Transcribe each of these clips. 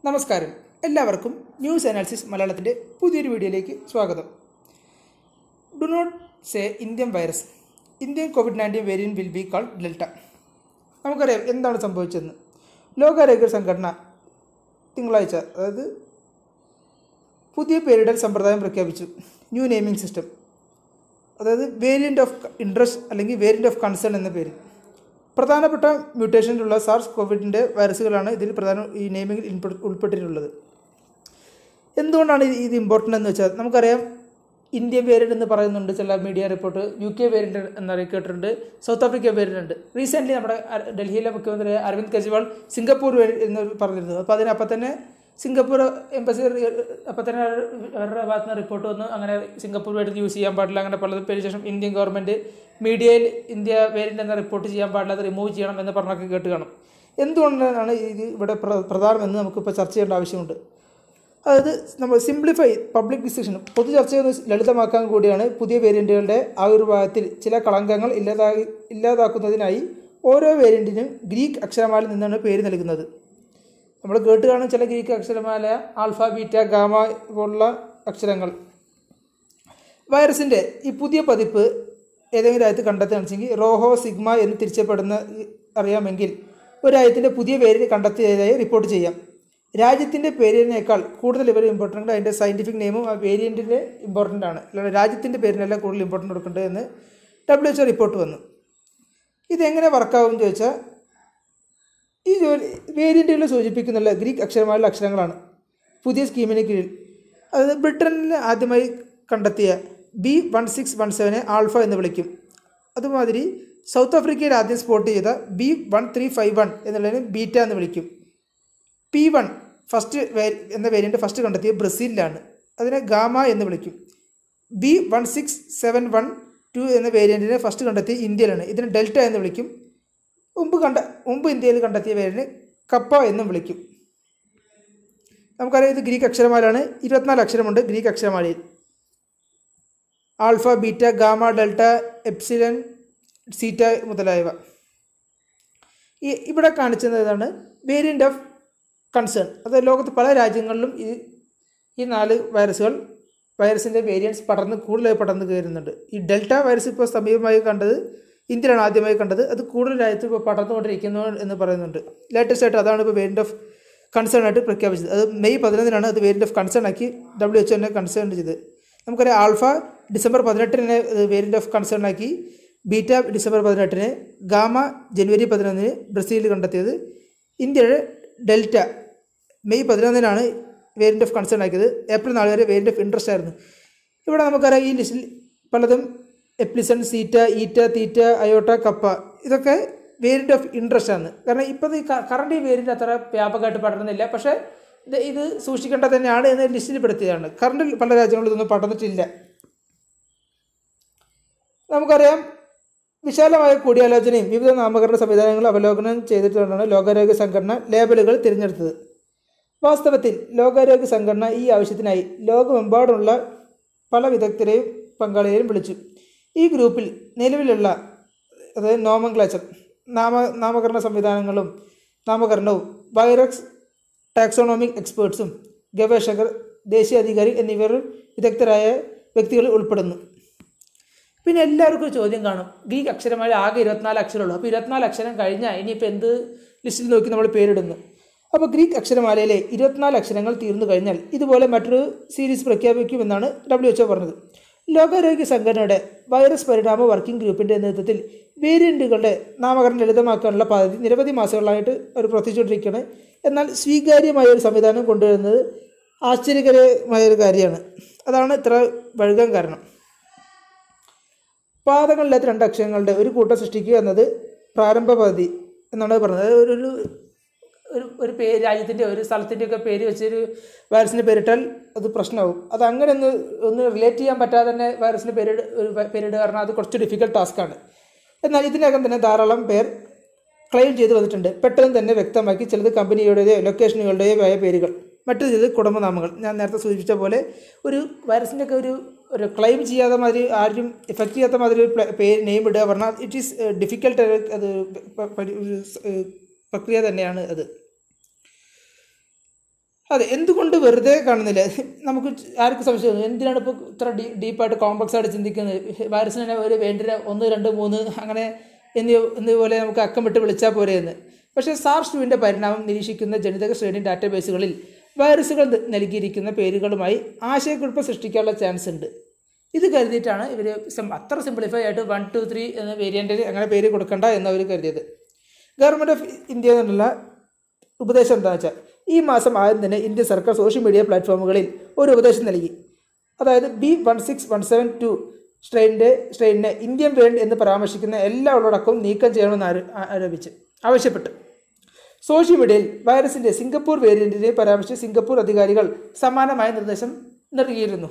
നമസ്കാരം എല്ലാവർക്കും news analysis മലയാളത്തിൻ്റെ പുതിയൊരു വീഡിയോയിലേക്ക് സ്വാഗതം do not say Indian virus Indian covid nineteen variant will be call delta നമുക്കറിയാം എന്താണ് സംഭവിച്ചതെന്ന് ലോകാരോഗ്യ സംഘടന തിങ്കളാഴ്ച അതായത് പുതിയ പേരിടൽ സമ്പ്രദായം പ്രഖ്യാപിച്ചു ന്യൂ നെയിമിംഗ് സിസ്റ്റം അതായത് വേരിയൻ്റ് ഓഫ് ഇൻട്രസ്റ്റ് അല്ലെങ്കിൽ വേരിയൻ്റ് ഓഫ് കൺസേൺ എന്ന പേര് പ്രധാനപ്പെട്ട മ്യൂട്ടേഷനിലുള്ള സാർസ് കോവിഡിൻ്റെ വൈറസുകളാണ് ഇതിൽ പ്രധാന ഈ നെയിമിങ്ങിൽ ഇൻപെ- ഉൾപ്പെട്ടിട്ടുള്ളത് എന്തുകൊണ്ടാണ് ഇത് ഇത് ഇമ്പോർട്ടൻ്റ് എന്ന് വെച്ചാൽ നമുക്കറിയാം ഇന്ത്യൻ വേരിയൻ്റ് എന്ന് പറയുന്നുണ്ട് ചില media report U K variant എന്നറിയ കേട്ടിട്ടുണ്ട് സൗത്ത് ആഫ്രിക്ക വേരിയൻ്റ് ഉണ്ട് റീസെൻ്റ്ലി നമ്മുടെ അര- ഡൽഹിയിലെ മുഖ്യമന്ത്രി അരവിന്ദ് കെജ്രിവാൾ സിംഗപ്പൂർ വേരി- എന്ന് പറഞ്ഞിരുന്നു അപ്പോൾ അതിനപ്പം തന്നെ സിംഗപ്പൂർ എംബസി അപ്പം തന്നെ അവരുടെ ഭാഗത്ത് നിന്ന് റിപ്പോർട്ട് വന്നു അങ്ങനെ സിംഗപ്പൂർ വേരിയൻ്റ് യൂസ് ചെയ്യാൻ പാടില്ല അങ്ങനെ പലതും പേര് ശേഷം ഇന്ത്യൻ ഗവൺമെൻറ് മീഡിയയിൽ ഇന്ത്യ വേരിയൻ്റ് എന്ന റിപ്പോർട്ട് ചെയ്യാൻ പാടില്ല അത് റിമൂവ് ചെയ്യണം എന്ന് പറഞ്ഞൊക്കെ കേട്ട് കാണും എന്തുകൊണ്ടാണ് ഇത് ഇവിടെ പ്ര- പ്രധാനമെന്ന് നമുക്കിപ്പോൾ ചർച്ച ചെയ്യേണ്ട ആവശ്യമുണ്ട് അതായത് നമ്മൾ സിംപ്ലിഫൈ പബ്ലിക് ഡിസിഷൻ പൊതു ചർച്ചയൊന്ന് ലളിതമാക്കാൻ കൂടിയാണ് പുതിയ വേരിയൻറ്റുകളുടെ ആവിർഭാവത്തിൽ ചില കളങ്കങ്ങൾ ഇല്ലാതായി ഇല്ലാതാക്കുന്നതിനായി ഓരോ വേരിയൻറ്റിനും ഗ്രീക്ക് അക്ഷരമാലയിൽ നിന്നാണ് പേര് നൽകുന്നത് നമ്മൾ കേട്ട് കാണും ചില ഗ്രീക്ക് അക്ഷരമാല ആൽഫ ബീറ്റ ഗാമ പോലുള്ള അക്ഷരങ്ങൾ വൈറസിൻ്റെ ഈ പുതിയ പതിപ്പ് ഏതെങ്കിലും രാജ്യത്ത് കണ്ടെത്തുകയാണെന്ന് വെച്ചെങ്കിൽ റോഹോ സിഗ്മ എന്ന് തിരിച്ചപ്പെടുന്ന അറിയാമെങ്കിൽ ഒരു രാജ്യത്തിൻ്റെ പുതിയ വേരിയൻറ്റ് കണ്ടെത്തിയതായി റിപ്പോർട്ട് ചെയ്യാം രാജ്യത്തിൻ്റെ പേരിനേക്കാൾ കൂടുതൽ ഇവർ ഇമ്പോർട്ടൻ്റ് അതിൻ്റെ സയൻറ്റിഫിക് നെയിമും ആ വേരിയൻറ്റിൻ്റെ ഇമ്പോർട്ടൻ്റ് ആണ് അല്ലാതെ രാജ്യത്തിൻ്റെ പേരിനല്ല കൂടുതൽ ഇമ്പോർട്ടൻ്റ് കൊടുക്കേണ്ടത് എന്ന് ഡബ്ല്യു എച്ച് റിപ്പോർട്ട് വന്നു ഇതെങ്ങനെ വർക്കാവും എന്ന് ചോദിച്ചാൽ ഈ ജോലി വേരിയൻറ്റുകൾ സൂചിപ്പിക്കുന്നുള്ള ഗ്രീക്ക് അക്ഷരമായുള്ള അക്ഷരങ്ങളാണ് പുതിയ സ്കീമിന് കീഴിൽ അതായത് ബ്രിട്ടനിൽ ആദ്യമായി കണ്ടെത്തിയ ബി വൺ സിക്സ് വൺ സെവനെ ആൾഫ എന്ന് വിളിക്കും അതുമാതിരി സൗത്ത് ആഫ്രിക്കയിൽ ആദ്യം സ്പോട്ട് ചെയ്ത B one three five one എന്നുള്ളതിന് ബീറ്റ എന്ന് വിളിക്കും പി വൺ ഫസ്റ്റ് വേ എന്ന വേരിയൻറ്റ് ഫസ്റ്റ് കണ്ടെത്തിയത് ബ്രസീലിലാണ് അതിനെ ഗാമ എന്ന് വിളിക്കും B one six seven one two എന്ന വേരിയൻറ്റിനെ ഫസ്റ്റ് കണ്ടെത്തിയത് ഇന്ത്യയിലാണ് ഇതിനെ ഡെൽറ്റ എന്ന് വിളിക്കും മുമ്പ് കണ്ട മുമ്പ് ഇന്ത്യയിൽ കണ്ടെത്തിയ പേരിന് കപ്പ എന്നും വിളിക്കും നമുക്കറിയാം ഇത് ഗ്രീക്ക് അക്ഷരമാലയാണ് ഇരുപത്തിനാല് അക്ഷരമുണ്ട് ഗ്രീക്ക് അക്ഷരമാലയിൽ alpha beta gamma delta epsilon zeta മുതലായവ ഈ ഇവിടെ കാണിച്ചത് ഏതാണ് വേരിയൻ്റ് ഓഫ് കൺസേൺ അത് ലോകത്ത് പല രാജ്യങ്ങളിലും ഈ ഈ നാല് വൈറസുകൾ വൈറസിൻ്റെ വേരിയൻസ് പടർന്ന് കൂടുതലായി പടർന്ന് കയറുന്നുണ്ട് ഈ ഡെൽറ്റ വൈറസ് ഇപ്പോൾ സമീപമായി കണ്ടത് ഇന്ത്യയിലാണ് ആദ്യമായി കണ്ടത് അത് കൂടുതൽ രാജ്യത്ത് ഇപ്പോൾ പടർന്നുകൊണ്ടിരിക്കുന്നു എന്ന് പറയുന്നുണ്ട് ലേറ്റസ്റ്റ് ആയിട്ട് അതാണ് ഇപ്പോൾ വേരിയൻ്റ് ഓഫ് കൺസേൺ ആയിട്ട് പ്രഖ്യാപിച്ചത് അത് മെയ് പതിനൊന്നിനാണ് അത് വേരിയൻ്റ് ഓഫ് കൺസേൺ ആക്കി ഡബ്ല്യു എച്ച് എന്നെ കൺസേൺ ചെയ്തത് നമുക്കറിയാം ആൽഫ ഡിസംബർ പതിനെട്ടിന് വേരിയൻ്റ് ഓഫ് കൺസേൺ ആക്കി ബീറ്റ ഡിസംബർ പതിനെട്ടിന് ഗാമ ജനുവരി പതിനൊന്നിന് ബ്രസീലിൽ കണ്ടെത്തിയത് ഇന്ത്യയുടെ ഡെൽറ്റ മെയ് പതിനൊന്നിനാണ് വേരിയൻ്റ് ഓഫ് കൺസേൺ ആക്കിയത് ഏപ്രിൽ നാല് വരെ വേരിയൻ്റ് ഓഫ് ഇൻട്രസ്റ്റ് ആയിരുന്നു ഇവിടെ നമുക്കറിയാം ഈ ലിസ്റ്റിൽ പലതും എപ്ലിസൺ സീറ്റ ഈറ്റ തീറ്റ അയോട്ട കപ്പ ഇതൊക്കെ വേരിയൻ്റ് ഓഫ് ഇൻട്രസ്റ്റ് ആണ് കാരണം ഇപ്പോൾ ഈ കറണ്ട് ഈ വേരിയൻ്റ് അത്ര വ്യാപകമായിട്ട് പടരുന്നില്ല പക്ഷേ ഇത് ഇത് സൂക്ഷിക്കേണ്ടത് തന്നെയാണ് എന്ന് ലിസ്റ്റിൽ പെടുത്തിയതാണ് കറണ്ടിൽ പല രാജ്യങ്ങളിലും ഇതൊന്നും പടർന്നിട്ടില്ല നമുക്കറിയാം വിശാലമായ കൂടിയാലോചനയും വിവിധ നാമകരണ സംവിധാനങ്ങളും അവലോകനം ചെയ്തിട്ടാണ് ലോകാരോഗ്യ സംഘടന ലേബലുകൾ തിരഞ്ഞെടുത്തത് വാസ്തവത്തിൽ ലോകാരോഗ്യ സംഘടന ഈ ആവശ്യത്തിനായി ലോകമെമ്പാടുമുള്ള പല വിദഗ്ധരെയും പങ്കാളിയെയും വിളിച്ചു ഈ ഗ്രൂപ്പിൽ നിലവിലുള്ള അതായത് നോമൻക്ലേച്ചർ നാമ നാമകരണ സംവിധാനങ്ങളും നാമകരണവും വൈറസ് ടാക്സോണോമിക് എക്സ്പേർട്സും ഗവേഷകർ ദേശീയ അധികാരി എന്നിവർ വിദഗ്ധരായ വ്യക്തികൾ ഉൾപ്പെടുന്നു പിന്നെ എല്ലാവർക്കും ഒരു ചോദ്യം കാണും ഗ്രീക്ക് അക്ഷരമായ ആകെ ഇരുപത്തിനാല് അക്ഷരമുള്ളൂ അപ്പോൾ ഇരുപത്തിനാല് അക്ഷരം കഴിഞ്ഞാൽ ഇനിയിപ്പോൾ എന്ത് ലിസ്റ്റിൽ നോക്കി നമ്മൾ പേരിടുന്നു അപ്പോൾ ഗ്രീക്ക് അക്ഷരമാലയിലെ ഇരുപത്തിനാല് അക്ഷരങ്ങൾ തീർന്നു കഴിഞ്ഞാൽ ഇതുപോലെ മറ്റൊരു സീരീസ് പ്രഖ്യാപിക്കുമെന്നാണ് ഡബ്ല്യു എച്ച്ഒ പറഞ്ഞത് ലോകാരോഗ്യ സംഘടനയുടെ വൈറസ് പരിണാമ വർക്കിംഗ് ഗ്രൂപ്പിൻ്റെ നേതൃത്വത്തിൽ വേരിയൻറ്റുകളുടെ നാമകരണം ലളിതമാക്കാനുള്ള പദ്ധതി നിരവധി മാസങ്ങളായിട്ട് അവർ പ്രവർത്തിച്ചുകൊണ്ടിരിക്കുകയാണ് എന്നാൽ സ്വീകാര്യമായ ഒരു സംവിധാനം കൊണ്ടുവരുന്നത് ആശ്ചര്യകരമായ ഒരു കാര്യമാണ് അതാണ് ഇത്ര വഴുകാൻ കാരണം പാദങ്ങളില്ലാത്ത രണ്ട് അക്ഷരങ്ങളുടെ ഒരു കൂട്ടം സൃഷ്ടിക്കുക എന്നത് പ്രാരംഭ പദ്ധതി എന്നാണ് പറഞ്ഞത് അതായത് ഒരു ഒരു ഒരു ഒരു പേര് രാജ്യത്തിൻ്റെ ഒരു സ്ഥലത്തിൻ്റെ ഒക്കെ പേര് വെച്ചൊരു വൈറസിന് പേരിട്ടാൽ അത് പ്രശ്നമാവും അത് അങ്ങനെ ഒന്ന് ഒന്ന് റിലേറ്റ് ചെയ്യാൻ പറ്റാതെ തന്നെ വൈറസിന് പേരിട് ഒരു വ- പേരിടുക കാരണം അത് കുറച്ച് ഡിഫിക്കൽട്ട് ടാസ്ക്കാണ് എന്നാൽ ഇതിനകം തന്നെ ധാരാളം പേർ ക്ലെയിം ചെയ്ത് വന്നിട്ടുണ്ട് പെട്ടെന്ന് തന്നെ വ്യക്തമാക്കി ചിലത് കമ്പനിയുടെയോ ലൊക്കേഷനുകളുടെയോ ആയ പേരുകൾ മറ്റു ചിലത് കുടുംബനാമങ്ങൾ ഞാൻ നേരത്തെ സൂചിപ്പിച്ച പോലെ ഒരു വൈറസിൻ്റെ ഒക്കെ ഒരു ഒരു ക്ലെയിം ചെയ്യാത്ത മാതിരി ആരും എഫക്റ്റ് ചെയ്യാത്ത മാതിരി ഒരു പ്ല- പേര് നെയിം ഇടുക പറഞ്ഞാൽ ഇറ്റ് ഈസ് ഡിഫിക്കൽട്ട് അത് പ- പരി- ഒരു സ്- ഏഹ് പ്രക്രിയ തന്നെയാണ് അത് അതെ എന്തുകൊണ്ട് വെറുതെ കാണുന്നില്ല നമുക്ക് ആർക്കും സംശയം തോന്നും. എന്തിനാണ് ഇപ്പോൾ ഇത്ര ഡീ ഡീപ്പായിട്ട് കോംപ്ലക്സ് ആയിട്ട് ചിന്തിക്കുന്നത് വൈറസിന് തന്നെ ഒരു വേണ്ടിയ ഒന്ന് രണ്ട് മൂന്ന് അങ്ങനെ എന്നീ എന്നതുപോലെ നമുക്ക് അക്കം വിട്ട് വിളിച്ചാൽ പോരെ എന്ന് പക്ഷേ സാർസ് ടുവിൻ്റെ പരിണാമം നിരീക്ഷിക്കുന്ന ജനിതക ശ്രേണി ഡാറ്റാബേസുകളിൽ വൈറസുകൾ ന- നൽകിയിരിക്കുന്ന പേരുകളുമായി ആശയക്കുഴപ്പം സൃഷ്ടിക്കാനുള്ള ചാൻസ് ഉണ്ട് ഇത് കരുതിയിട്ടാണ് ഇവർ അത്ര സിംപ്ലിഫൈ ആയിട്ട് വൺ ടു ത്രീ എന്ന വേരിയൻറ്റിൽ അങ്ങനെ പേര് കൊടുക്കണ്ട എന്നവർ കരുതിയത് ഗവൺമെൻറ് ഓഫ് ഇന്ത്യ എന്നുള്ള ഉപദേശം എന്താണെന്ന് വെച്ചാൽ ഈ മാസം ആദ്യം തന്നെ ഇന്ത്യ സർക്കാർ സോഷ്യൽ മീഡിയ പ്ലാറ്റ്ഫോമുകളിൽ ഒരു ഉപദേശം നൽകി അതായത് B one six one seven two സ്ട്രെയിനിൻ്റെ സ്ട്രെയിനിനെ ഇന്ത്യൻ വേൾഡ് എന്ന് പരാമർശിക്കുന്ന എല്ലാ ഉള്ളടക്കവും നീക്കം ചെയ്യണമെന്ന് ആരോ- ആ- ആരോപിച്ച് ആവശ്യപ്പെട്ടു സോഷ്യൽ മീഡിയയിൽ വൈറസിൻ്റെ സിംഗപ്പൂർ വേരിയൻറ്റിനെ പരാമർശിച്ച് സിംഗപ്പൂർ അധികാരികൾ സമാനമായ നിർദ്ദേശം നൽകിയിരുന്നു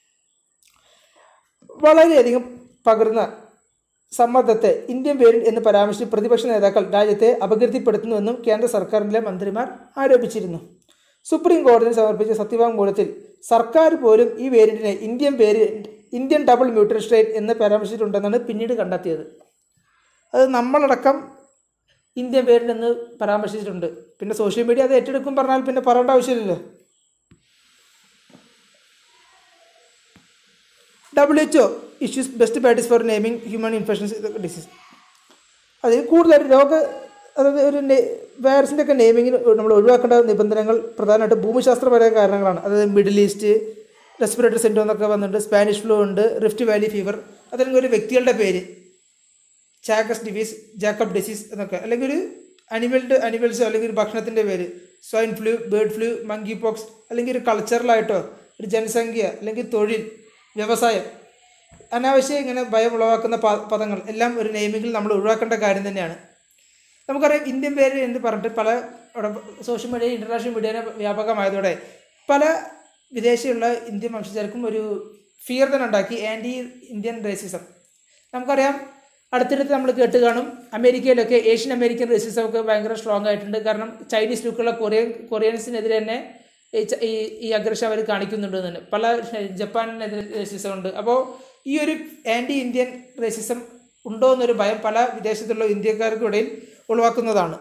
വളരെയധികം പകർന്ന സമ്മർദ്ദത്തെ ഇന്ത്യൻ വേരിയന്റ് എന്ന് പരാമർശിച്ച് പ്രതിപക്ഷ നേതാക്കൾ രാജ്യത്തെ അപകീർത്തിപ്പെടുത്തുന്നുവെന്നും കേന്ദ്ര സർക്കാരിലെ മന്ത്രിമാർ ആരോപിച്ചിരുന്നു സുപ്രീം കോടതിയിൽ സമർപ്പിച്ച സത്യവാങ്മൂലത്തിൽ സർക്കാർ പോലും ഈ വേരിയന്റിനെ Indian variant Indian double mutant strain എന്ന് പരാമർശിച്ചിട്ടുണ്ടെന്നാണ് പിന്നീട് കണ്ടെത്തിയത് അത് നമ്മളടക്കം ഇന്ത്യൻ വേരിയന്റ് എന്ന് പരാമർശിച്ചിട്ടുണ്ട് പിന്നെ സോഷ്യൽ മീഡിയ അത് ഏറ്റെടുക്കും പറഞ്ഞാൽ പിന്നെ പറയേണ്ട ആവശ്യമില്ലല്ലോ W H O issues best practice for naming human infections disease അതിൽ കൂടുതലായിട്ട് രോഗ അതായത് ഒരു വൈറസിൻ്റെ ഒക്കെ നെയിമിങ്ങിന് നമ്മൾ ഒഴിവാക്കേണ്ട നിബന്ധനകൾ പ്രധാനമായിട്ട് ഭൂമിശാസ്ത്രപരമായ കാരണങ്ങളാണ് അതായത് മിഡിൽ ഈസ്റ്റ് റെസ്പിറേറ്ററി സിൻഡ്രോം എന്നൊക്കെ വന്നിട്ടുണ്ട് സ്പാനിഷ് ഫ്ലൂ ഉണ്ട് റിഫ്റ്റ് വാലി ഫീവർ അതല്ലെങ്കിൽ ഒരു വ്യക്തികളുടെ പേര് ചാക്കസ് ഡിവീസ് ജാക്കബ് ഡിസീസ് എന്നൊക്കെ അല്ലെങ്കിൽ ഒരു അനിമലിൻ്റെ അനിമൽസോ അല്ലെങ്കിൽ ഒരു ഭക്ഷണത്തിൻ്റെ പേര് swine flu bird flu monkeypox അല്ലെങ്കിൽ ഒരു കൾച്ചറലായിട്ടോ ഒരു ജനസംഖ്യ അല്ലെങ്കിൽ തൊഴിൽ വ്യവസായം അനാവശ്യം ഇങ്ങനെ ഭയം ഉളവാക്കുന്ന പ- പദങ്ങൾ എല്ലാം ഒരു നെയിമിങ്ങിൽ നമ്മൾ ഒഴിവാക്കേണ്ട കാര്യം തന്നെയാണ് നമുക്കറിയാം ഇന്ത്യൻ പേര് എന്ന് പറഞ്ഞിട്ട് പല ഇവിടെ സോഷ്യൽ മീഡിയ ഇൻ്റർനാഷണൽ മീഡിയ വ്യാപകമായതോടെ പല വിദേശിയുള്ള ഇന്ത്യൻ വംശജർക്കും ഒരു ഫിയർ തന്നെ ഉണ്ടാക്കി ആൻറ്റി ഇന്ത്യൻ റേസിസം നമുക്കറിയാം അടുത്തിടത്ത് നമ്മൾ കേട്ട് കാണും അമേരിക്കയിലൊക്കെ ഏഷ്യൻ അമേരിക്കൻ റേസിസം ഒക്കെ ഭയങ്കര സ്ട്രോങ് ആയിട്ടുണ്ട് കാരണം ചൈനീസ് ലുക്കുള്ള കൊറിയൻ കൊറിയൻസിനെതിരെ തന്നെ ഈ ച- ഈ ഈ അഗ്രഷൻ അവർ കാണിക്കുന്നുണ്ട് തന്നെ പല ജപ്പാനിനെതിരെ റേസിസം ഉണ്ട് അപ്പോൾ ഈ ഒരു ആൻറ്റി ഇന്ത്യൻ റേസിസം ഉണ്ടോ എന്നൊരു ഭയം പല വിദേശത്തുള്ള ഇന്ത്യക്കാർക്കിടയിൽ ഉളവാക്കുന്നതാണ്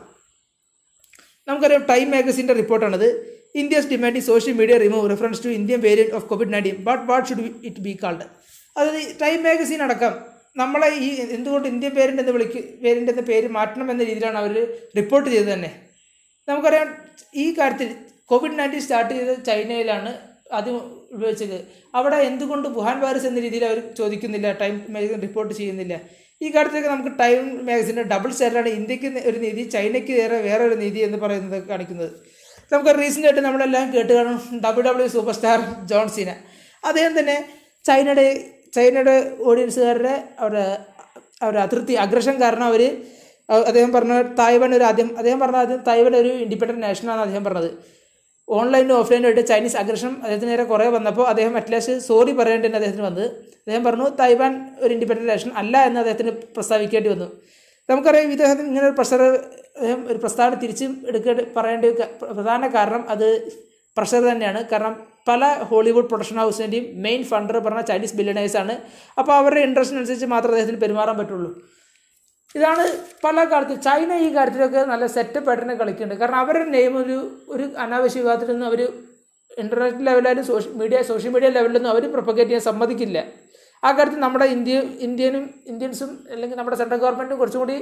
നമുക്കറിയാം ടൈം മാഗസിൻ്റെ റിപ്പോർട്ടാണിത് India's demanding social media remove reference to Indian variant of Covid nineteen but what should it be called അതായത് ഈ ടൈം മാഗസിൻ അടക്കം നമ്മളെ ഈ എന്തുകൊണ്ട് ഇന്ത്യൻ വേരിയൻ്റ് എന്ന് വിളിക്ക് വേരിയൻ്റ് എന്ന പേര് മാറ്റണം എന്ന രീതിയിലാണ് അവർ റിപ്പോർട്ട് ചെയ്തത് തന്നെ നമുക്കറിയാം ഈ കാര്യത്തിൽ കോവിഡ് നയൻറ്റീൻ സ്റ്റാർട്ട് ചെയ്തത് ചൈനയിലാണ് ആദ്യം ഉപയോഗിച്ചത് അവിടെ എന്തുകൊണ്ട് വുഹാൻ വൈറസ് എന്ന രീതിയിൽ അവർ ചോദിക്കുന്നില്ല ടൈം മാഗസിൻ റിപ്പോർട്ട് ചെയ്യുന്നില്ല ഈ കാര്യത്തിലൊക്കെ നമുക്ക് ടൈം മാഗസിൻ്റെ ഡബിൾ സ്റ്റാൻഡാണ് ഇന്ത്യക്ക് ഒരു നീതി ചൈനയ്ക്ക് വേറെ വേറെ ഒരു നീതി എന്ന് പറയുന്നത് കാണിക്കുന്നത് നമുക്ക് റീസെൻ്റ് ആയിട്ട് നമ്മളെല്ലാം കേട്ട് കാണും W W superstar John Cena അദ്ദേഹം തന്നെ ചൈനയുടെ ചൈനയുടെ ഓഡിയൻസുകാരുടെ അവരുടെ അവരുടെ അതിർത്തി അഗ്രഷൻ കാരണം അവർ അദ്ദേഹം പറഞ്ഞ തായ്വാൻ ഒരു ആദ്യം അദ്ദേഹം പറഞ്ഞ ആദ്യം തായ്വാൻ ഒരു ഇൻഡിപെൻഡൻറ്റ് നാഷനാണ് അദ്ദേഹം പറഞ്ഞത് ഓൺലൈനും ഓഫ്ലൈനും ആയിട്ട് ചൈനീസ് അഗ്രഷൻ അദ്ദേഹത്തിന് നേരെ കുറേ വന്നപ്പോൾ അദ്ദേഹം അറ്റ്ലാസ്റ്റ് സോറി പറയേണ്ടി അദ്ദേഹത്തിന് വന്നത് അദ്ദേഹം പറഞ്ഞു തായ്വാൻ ഒരു ഇൻഡിപെൻഡൻറ്റ് നാഷൻ അല്ല എന്ന് അദ്ദേഹത്തിന് പ്രസ്താവിക്കേണ്ടി വന്നു നമുക്കറിയാം ഇദ്ദേഹത്തിന് ഇങ്ങനെ ഒരു പ്രഷർ അദ്ദേഹം ഒരു പ്രസ്താവന തിരിച്ചും എടുക്കേണ്ടി പറയേണ്ട ഒരു ക- പ്രധാന കാരണം അത് പ്രഷർ തന്നെയാണ് കാരണം പല ഹോളിവുഡ് പ്രൊഡക്ഷൻ ഹൗസിൻ്റെയും മെയിൻ ഫണ്ടർ പറഞ്ഞ ചൈനീസ് ബില്യണേഴ്സാണ് അപ്പോൾ അവരുടെ ഇൻട്രസ്റ്റിനനുസരിച്ച് മാത്രമേ അദ്ദേഹത്തിന് പെരുമാറാൻ പറ്റുള്ളൂ ഇതാണ് പല കാലത്തും ചൈന ഈ കാര്യത്തിലൊക്കെ നല്ല സെറ്റപ്പ് ആയിട്ട് തന്നെ കളിക്കുന്നുണ്ട് കാരണം അവരുടെ നെയിം ഒരു ഒരു അനാവശ്യ വിവാദത്തിൽ നിന്നും അവർ ഇൻ്റർനെറ്റ് ലെവലായാലും സോഷ്യൽ മീഡിയ സോഷ്യൽ മീഡിയ ലെവലിലൊന്നും അവർ പ്രൊപ്പഗേറ്റ് ചെയ്യാൻ സമ്മതിക്കില്ല ആ കാര്യത്തിൽ നമ്മുടെ ഇന്ത്യ ഇന്ത്യനും ഇന്ത്യൻസും അല്ലെങ്കിൽ നമ്മുടെ സെൻട്രൽ ഗവൺമെൻറ്റും കുറച്ചും കൂടി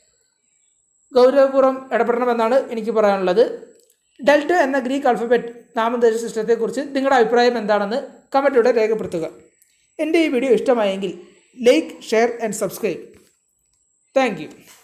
ഗൗരവപൂർവ്വം ഇടപെടണമെന്നാണ് എനിക്ക് പറയാനുള്ളത് ഡെൽറ്റ എന്ന ഗ്രീക്ക് ആൽഫബറ്റ് നാമനിർദ്ദേശ സിസ്റ്റത്തെക്കുറിച്ച് നിങ്ങളുടെ അഭിപ്രായം എന്താണെന്ന് കമൻറ്റിലൂടെ രേഖപ്പെടുത്തുക എൻ്റെ ഈ വീഡിയോ ഇഷ്ടമായെങ്കിൽ like share and subscribe thank U